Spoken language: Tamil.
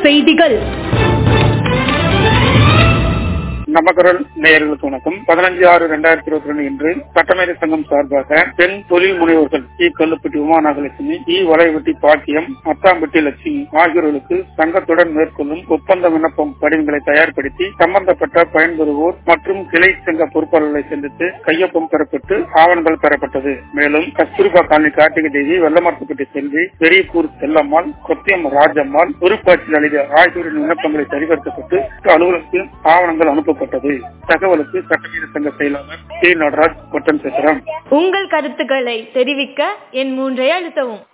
செய்திகள் நமக்குரல் நேயர்களுக்கு வணக்கம் பதினஞ்சு ஆறு ரெண்டாயிரத்தி இருபத்தி ரெண்டு இன்று சட்டமேதை சங்கம் சார்பாக பெண் தொழில் முனைவோர்கள் இ கல்லுப்பட்டி உமாநாகலட்சுமி இ வலைவெட்டி பாக்கியம் அத்தாம்பட்டி லட்சுமி ஆகியோர்களுக்கு சங்கத்துடன் மேற்கொள்ளும் ஒப்பந்த விண்ணப்பம் படிவங்களை தயார்படுத்தி சம்பந்தப்பட்ட பயன்பெறுவோர் மற்றும் கிளை சங்க பொறுப்பாளர்களை சந்தித்து கையொப்பம் பெறப்பட்டு ஆவணங்கள் பெறப்பட்டது மேலும் கஸ்தூரிபா காலனி கார்த்திகை தேவி வெள்ளமார்த்தப்பட்டி செல்வி பெரியக்கூர் செல்லம்மாள் கொத்தியம் ராஜம்மாள் பொறுப்பாட்சியில் அளித்த ஆகியோரின் விண்ணப்பங்களை சரிபார்க்கப்பட்டு அலுவலகத்தில் ஆவணங்கள் அனுப்பப்பட்டது தகவலுக்கு சட்டமீத சங்க செயலாளர் டி நடராஜ் கொட்டன் சேத்திரம் உங்கள் கருத்துக்களை தெரிவிக்க என் மூன்றை அழுத்தவும்